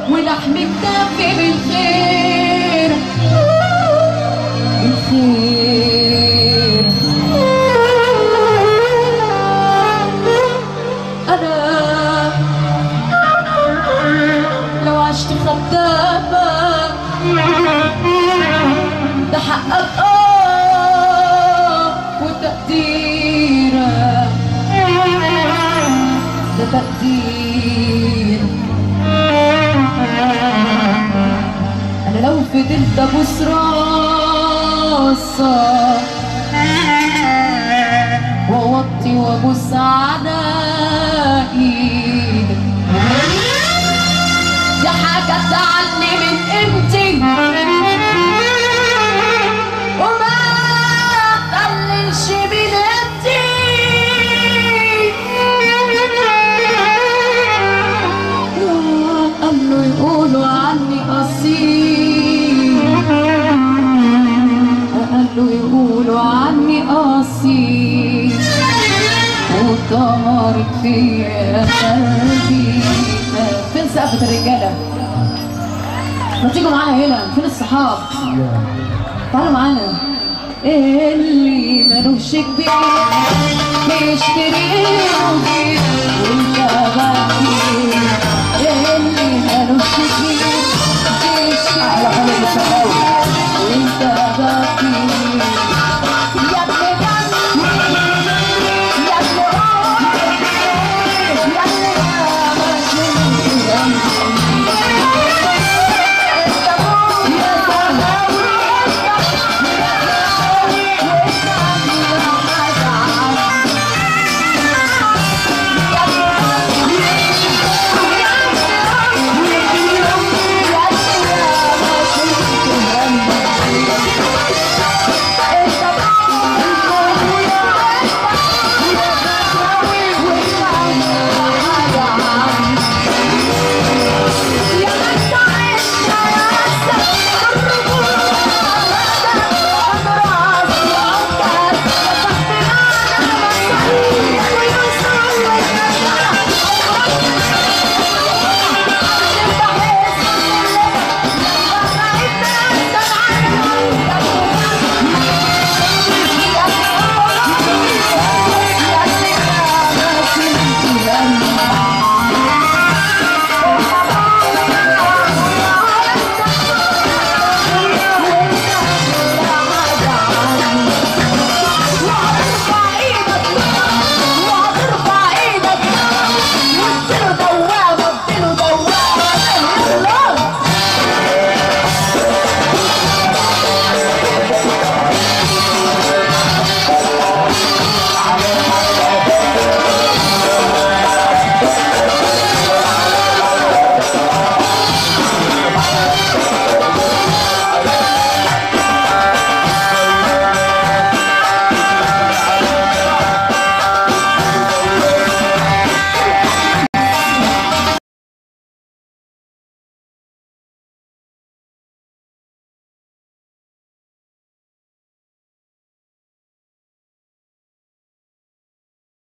ولحم كتافي بالخير بالخير أنا لو عشت خدامة ده حقك اه وتقديرك ده تقدير انا لو فضلت ابوس راسك واوطي وابوس على ايدك دي حاجة تعني من قيمتي وما تقللش من قيمتي قالوا يقولوا عني أصيل قالوا يقولوا عني أصيل وطارت فيا قلبي فين سقفة الرجالة؟ ما تيجوا معانا هنا فين الصحاب؟ تعالوا معانا اللي ملوش كبير يشتري وانت باكي